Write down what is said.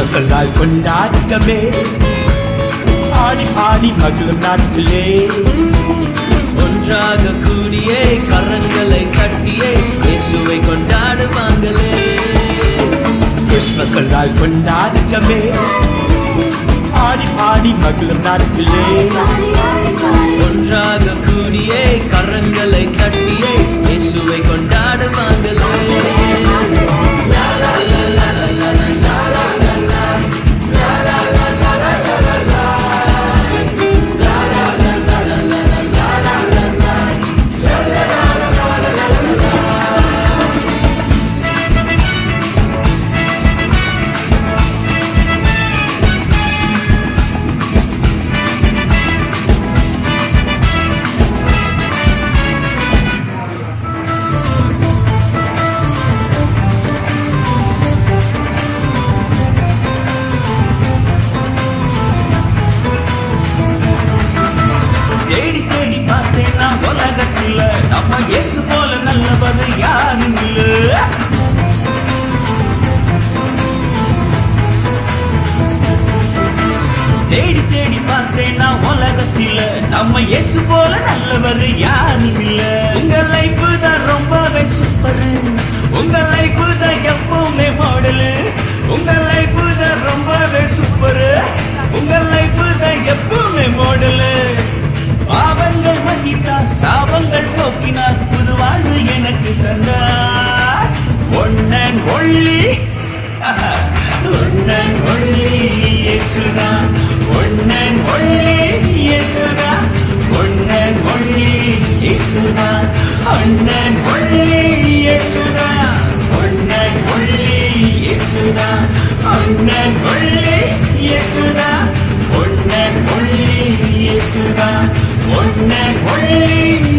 Christmas நாள் கொண்டாட்டமே ஆடி பாடி மகளும் நாட்களே ஒன்றாக கூடியே கரங்களை தட்டியே இயேசுவை கொண்டாடுவாங்களே கிறிஸ்மஸ் நாள் கொண்டாட்டமே ஆடி பாடி மகளும் நாட்களே ஒன்றாக கூடியே கரங்களை தட்டியே இயேசுவை கொண்டாடுவாங்களே தேடி தேடி பார்த்தேன் நான் உலகத்துல நம்ம இயேசு போல நல்லவர் யாரும் இல்ல தேடி தேடி பார்த்தேன் நான் உலகத்துல நம்ம இயேசு போல நல்லவர் யாரும் இல்ல உங்க லைஃப் தான் ரொம்பவே சூப்பர் உங்க லைஃப் தான் எப்பவுமே மாடலு உங்க லைஃப் தான் ரொம்பவே சூப்பர் உங்க லைஃப் தான் எப்பவுமே மாடலு பாவங்கள் மன்னித்தார் சாபங்கள் போக்கினார் புது வாழ்வு எனக்கு தந்தார் ஒன்னன் ஒள்ளி ஒன்னன் ஒள்ளி இயேசுதான் ஒன்னன் ஒள்ளி இயேசுதான் ஒன்னன் ஒள்ளி இயேசுதான் ஒன்னன் ஒள்ளி இயேசுதான் ஒன்னன் ஒள்ளி இயேசுதான் ஒன்னன் ஒள்ளி இயேசுதான் ஒன்னன் ஒள்ளி இயேசுதான் ஒன்னன் ஒள்ளி